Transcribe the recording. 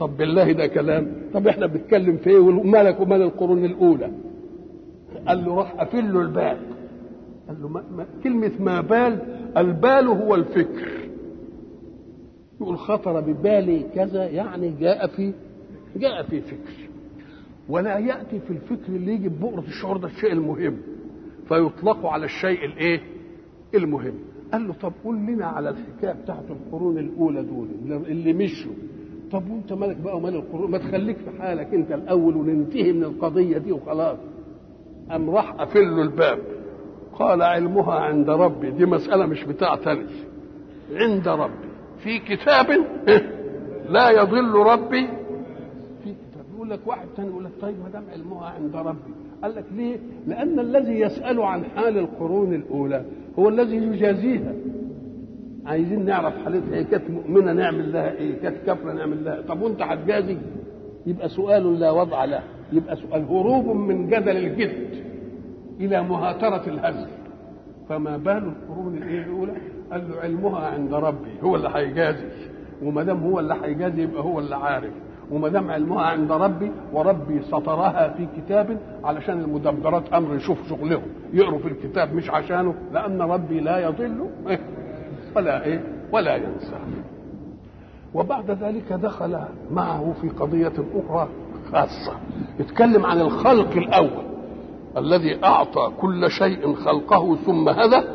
طب بالله ده كلام طب احنا بنتكلم في ايه ومالك ومال القرون الاولى قال له راح قافل له الباب قال له ما ما كلمة ما بال البال هو الفكر يقول خطر ببالي كذا يعني جاء في جاء في فكر ولا يأتي في الفكر اللي يجي ببؤرة الشعور ده الشيء المهم فيطلق على الشيء الايه المهم قال له طب قول لنا على الحكايه بتاعت القرون الاولى دول اللي مشوا طب وانت مالك بقى ومال القرون ما تخليك في حالك انت الاول وننتهي من القضيه دي وخلاص قام راح قافل له الباب قال علمها عند ربي دي مساله مش بتاعتني عند ربي في كتاب لا يضل ربي في كتاب يقول لك واحد تاني يقول لك طيب ما دام علمها عند ربي قال لك ليه؟ لأن الذي يسأل عن حال القرون الأولى هو الذي يجازيها عايزين نعرف حالتها هي كانت مؤمنة نعمل لها إيه؟ كانت كافرة نعمل لها طب وأنت هتجازي؟ يبقى سؤال لا وضع له يبقى سؤال هروب من جدل الجد إلى مهاترة الهزل فما بال القرون الإيه الأولى؟ قال له علمها عند ربي هو اللي هيجازي وما دام هو اللي هيجازي يبقى هو اللي عارف وما دام علمها عند ربي وربي سطرها في كتاب علشان المدبرات امر يشوف شغلهم يقروا في الكتاب مش عشانه لان ربي لا يضل ولا ايه ولا ينسى وبعد ذلك دخل معه في قضية أخرى خاصة يتكلم عن الخلق الأول الذي أعطى كل شيء خلقه ثم هدى